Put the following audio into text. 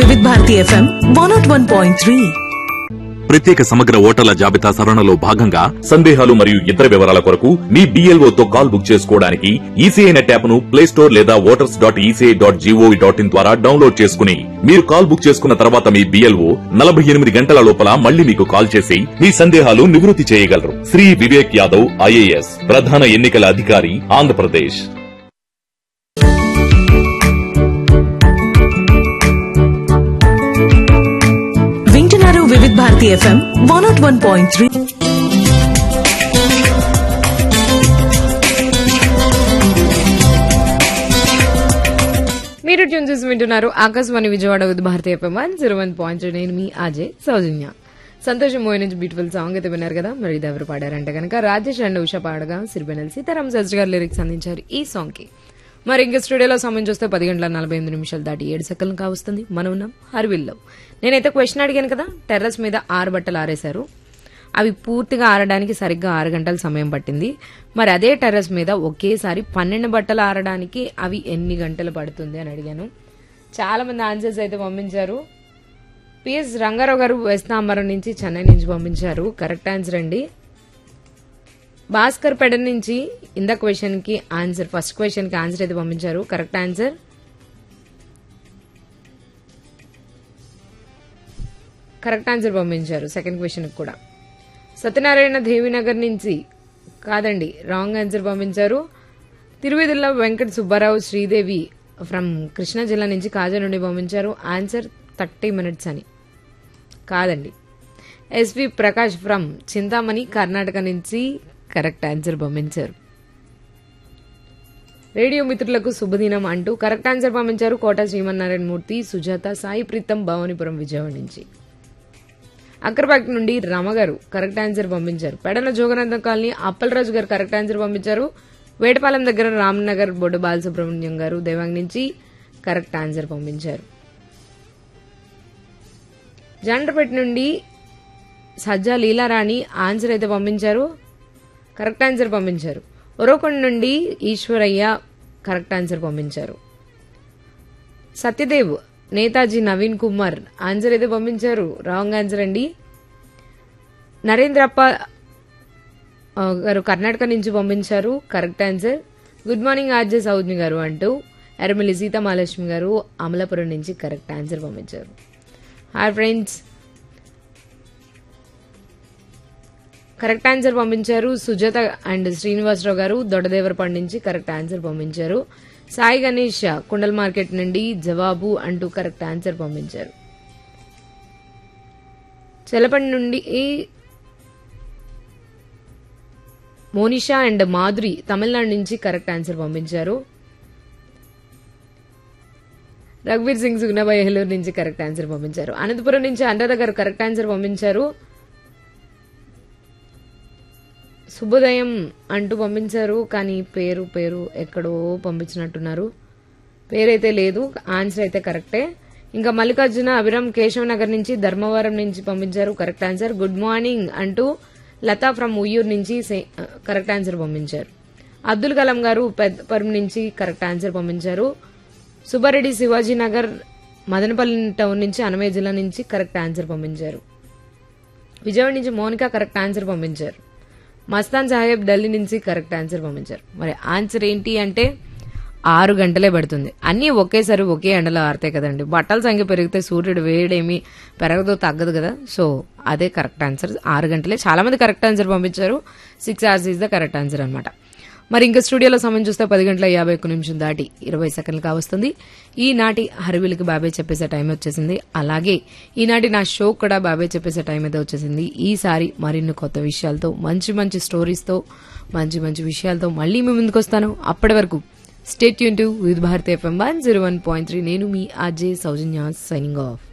వివిధ Bharati FM one nought one point three ప్రత్యేక సమగ్ర ఓటర్ల జాబితా సవరణలో భాగంగా సందేహాలు మరియు ఇతర వివరాల కొరకు మీ BLO తో కాల్ బుక్ చేసుకోవడానికి ఈసీఐ నెట్ యాప్ ను ప్లే స్టోర్ లేదా voters dot ECI dot G O V dot in ద్వారా డౌన్లోడ్ చేసుకుని మీరు కాల్ బుక్ చేసుకున్న తర్వాత మీ బిఎల్ఓ నలభై ఎనిమిది గంటల లోపల మళ్ళీ మీకు కాల్ చేసి మీ సందేహాలు నివృత్తి చేయగలరు శ్రీ వివేక్ యాదవ్ ఐఏఎస్ ప్రధాన ఎన్నికల అధికారి ఆంధ్రప్రదేశ్ వింటున్నారు Vividh Bharati FM one nought one point three మీరు ట్యూన్ చేసి వింటున్నారు Akashvani Vijayawada with Bharatiya FM one zero one point నేను మీ అజయ్ సౌజన్య సంతోషం మోయి నుంచి బ్యూటిఫుల్ సాంగ్ అయితే విన్నారు కదా మరి ఇది ఎవరు పాడారంటే కనుక రాజేష్ అండ్ ఉష పాడగా సిరిబెనల్ సీతారాం శాస్త్రి గారు లిరిక్స్ అందించారు ఈ సాంగ్ కి మరి ఇంకా స్టూడియోలో సమయం చూస్తే పది గంటల నలభై ఎనిమిది నిమిషాలు దాటి ఏడు సెకండ్లు కావస్తుంది మనం ఉన్నాం హర్విల్లో నేనైతే క్వశ్చన్ అడిగాను కదా టెర్రస్ మీద ఆరు బట్టలు ఆరేశారు అవి పూర్తిగా ఆరడానికి సరిగ్గా ఆరు గంటల సమయం పట్టింది మరి అదే టెర్రస్ మీద ఒకేసారి పన్నెండు బట్టలు ఆరడానికి అవి ఎన్ని గంటలు పడుతుంది అని అడిగాను చాలా మంది ఆన్సర్స్ అయితే పంపించారు పిఎస్ రంగారావు గారు వెస్తాంబరం నుంచి చెన్నై నుంచి పంపించారు కరెక్ట్ ఆన్సర్ అండి భాస్కర్ పెడ నుంచి ఇంద క్వశ్చన్ కి ఆన్సర్ ఫస్ట్ క్వశ్చన్ కి ఆన్సర్ అయితే పంపించారు కరెక్ట్ ఆన్సర్ కరెక్ట్ ఆన్సర్ పంపించారు సెకండ్ క్వశ్చన్ కూడా సత్యనారాయణ దేవినగర్ నుంచి కాదండి రాంగ్ ఆన్సర్ పంపించారు తిరువిదుల్ల వెంకట సుబ్బారావు శ్రీదేవి ఫ్రమ్ కృష్ణా జిల్లా నుంచి కాజా నుండి పంపించారు ఆన్సర్ థర్టీ మినిట్స్ అని కాదండి ఎస్వి ప్రకాష్ ఫ్రమ్ చింతామణి కర్ణాటక నుంచి కరెక్ట్ ఆన్సర్ పంపించారు రేడియో మిత్రులకు శుభదినం అంటూ కరెక్ట్ ఆన్సర్ పంపించారు కోట శ్రీమన్నారాయణ మూర్తి సుజాత సాయి ప్రీతం భవానీపురం విజయవాడ నుంచి అక్కర్పాక్ నుండి రమ గారు కరెక్ట్ ఆన్సర్ పంపించారు పెడల జోగనందం కాలనీ అప్పలరాజు గారు కరెక్ట్ ఆన్సర్ పంపించారు వేటపాలెం దగ్గర రామ్నగర్ బొడ్డు బాలసుబ్రహ్మణ్యం గారు దేవాంగ్ నుంచి కరెక్ట్ ఆన్సర్ పంపించారు జండ్రపేట నుండి సజ్జా లీలారాణి ఆన్సర్ అయితే పంపించారు కరెక్ట్ ఆన్సర్ పంపించారు ఒరోకొండ నుండి ఈశ్వరయ్య కరెక్ట్ ఆన్సర్ పంపించారు సత్యదేవ్ నేతాజీ నవీన్ కుమార్ ఆన్సర్ అయితే పంపించారు రాంగ్ ఆన్సర్ అండి నరేంద్రప్ప ఆ, గారు కర్ణాటక నుంచి పంపించారు correct answer good morning R J Soujna garu అంటూ ఎర్రమిల్లి సీతామహాలక్ష్మి గారు అమలాపురం నుంచి కరెక్ట్ ఆన్సర్ పంపించారు హాయ్ ఫ్రెండ్స్ కరెక్ట్ ఆన్సర్ పంపించారు సుజాత అండ్ శ్రీనివాసరావు గారు దొడ్డదేవరపాడు నుంచి కరెక్ట్ ఆన్సర్ పంపించారు సాయి గణేష్ కుండల్ మార్కెట్ నుండి జవాబు అంటూ కరెక్ట్ ఆన్సర్ పంపించారు చెలపండి నుండి మోనిషా అండ్ మాధురి తమిళనాడు నుంచి కరెక్ట్ ఆన్సర్ పంపించారు రఘువీర్ సింగ్ సుగ్నాబాయి హెలూరు నుంచి కరెక్ట్ ఆన్సర్ పంపించారు అనంతపురం నుంచి అనురాధ గారు కరెక్ట్ ఆన్సర్ పంపించారు శుభోదయం అంటూ పంపించారు కానీ పేరు పేరు ఎక్కడో పంపించినట్టున్నారు పేరైతే లేదు ఆన్సర్ అయితే కరెక్టే ఇంకా మల్లికార్జున అభిరామ్ కేశవ్ నగర్ నుంచి ధర్మవరం నుంచి పంపించారు కరెక్ట్ ఆన్సర్ గుడ్ మార్నింగ్ అంటూ లతా ఫ్రమ్ ఉయ్యూరు నుంచి సే- కరెక్ట్ ఆన్సర్ పంపించారు అబ్దుల్ కలాం గారు పెద్దపురం నుంచి కరెక్ట్ ఆన్సర్ పంపించారు సుబ్బారెడ్డి శివాజీ నగర్ మదనపల్లి టౌన్ నుంచి అనమయ్య జిల్లా నుంచి కరెక్ట్ ఆన్సర్ పంపించారు విజయవాడ నుంచి మౌనిక కరెక్ట్ ఆన్సర్ పంపించారు మస్తాన్ సాహెబ్ ఢిల్లీ నుంచి కరెక్ట్ ఆన్సర్ పంపించారు మరి ఆన్సర్ ఏంటి అంటే ఆరు గంటలే పడుతుంది అన్నీ ఒకేసారి ఒకే ఎండలో ఆరుతాయి కదండి బట్టల సంఖ్య పెరిగితే సూర్యుడు వేడేమి పెరగదు తగ్గదు కదా సో అదే కరెక్ట్ ఆన్సర్ ఆరు గంటలే చాలా మంది కరెక్ట్ ఆన్సర్ పంపించారు six hours is the correct answer అనమాట మరి ఇంకా స్టూడియోలో సమయం చూస్తే పది గంటల యాభై ఒక్క నిమిషం దాటి ఇరవై సెకండ్లు కావస్తుంది ఈనాటి హరివిలికి బాబాయ్ చెప్పేసే టైం వచ్చేసింది అలాగే ఈనాటి నా షో కూడా బాబాయ్ చెప్పేసే టైం అయితే వచ్చేసింది ఈసారి మరిన్ని కొత్త విషయాలతో మంచి మంచి స్టోరీస్తో మంచి మంచి విషయాలతో మళ్ళీ మీ ముందుకు వస్తాను అప్పటి వరకు స్టేట్ యూన్ to with Bharat FM one zero one point three నేను మీ అజయ్ సౌజన్య సైనింగ్ ఆఫ్